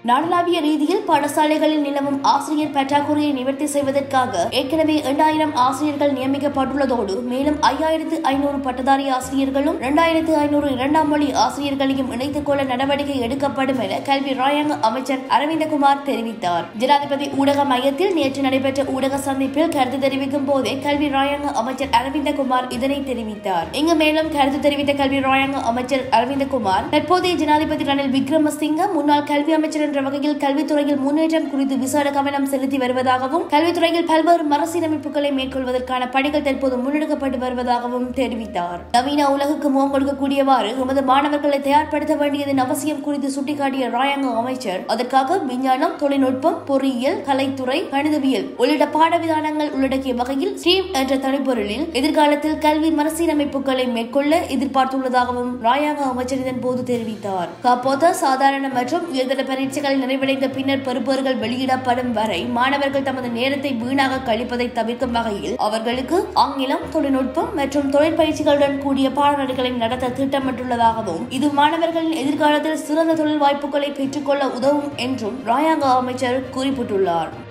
நாடளாவிய ரீதியில் பாடசாலைகளில் நிலவும் ஆசிரியர் பற்றாக்குறையை நிவர்த்தி செய்வதற்காக ஏற்கனவே இரண்டாயிரம் ஆசிரியர்கள் நியமிக்கப்பட்டுள்ளதோடு மேலும் ஐயாயிரத்து ஐநூறு பட்டதாரி ஆசிரியர்களும் இரண்டாயிரத்து ஐநூறு இரண்டாம் மொழி ஆசிரியர்களையும் இணைத்துக் கொள்ள நடவடிக்கை எடுக்கப்படும் என கல்வி ராயங்க அமைச்சர் அரவிந்தகுமார் தெரிவித்தார் ஜனாதிபதி ஊடக மையத்தில் நேற்று நடைபெற்ற ஊடக சந்திப்பில் கருத்து தெரிவிக்கும் போதே கல்வி ராயங்க அமைச்சர் அரவிந்தகுமார் இதனை தெரிவித்தார் இங்கு மேலும் கருத்து தெரிவித்த கல்வி ராயங்க அமைச்சர் அரவிந்தகுமார் தற்போதைய ஜனாதிபதி ரணில் விக்ரமசிங்க முன்னாள் கல்வி அமைச்சர் என்ற வகையில் கல்வித்துறையில் முன்னேற்றம் குறித்து விசேட கவனம் செலுத்தி வருவதாகவும் கல்வித்துறையில் பல்வேறு மறுசீரமைப்புகளை மேற்கொள்வதற்கான பணிகள் தற்போது முன்னெடுக்கப்பட்டு வருவதாகவும் தெரிவித்தார் நவீன உலகுக்கு முகம் கொடுக்கக்கூடியவாறு எமது மாணவர்களை தயார்படுத்த வேண்டியதன் அவசியம் குறித்து சுட்டிக்காட்டிய ராயங்க அமைச்சர் அதற்காக விஞ்ஞானம் தொழில்நுட்பம் பொறியியல் கலைத்துறை கணிதவியல் உள்ளிட்ட பாடவிதானங்கள் உள்ளடக்கிய வகையில் ஸ்ட்ரீம் என்ற தனிப்பொருளில் எதிர்காலத்தில் கல்வி மறுசீரமைப்புகளை மேற்கொள்ள எதிர்பார்த்துள்ளதாகவும் ராயங்க அமைச்சர் இதன் போது தெரிவித்தார் காப்போத சாதாரண மற்றும் உயர்தர பரீட்சைகள் நிறைவடைந்த பின்னர் பெறுபவர்கள் வெளியிடப்படும் வரை மாணவர்கள் தமது நேரத்தை வீணாக கழிப்பதை தவிர்க்கும் வகையில் அவர்களுக்கு ஆங்கிலம் தொழில்நுட்பம் மற்றும் தொழிற்பயிற்சிகளுடன் கூடிய பாடநெறிகளை நடத்த திட்டமிட்டுள்ளதாகவும் இது மாணவர்களின் எதிர்காலத்தில் சிறந்த தொழில் வாய்ப்புகளை பெற்றுக்கொள்ள உதவும் என்றும் ராயாங்க அமைச்சர் குறிப்பிட்டுள்ளார்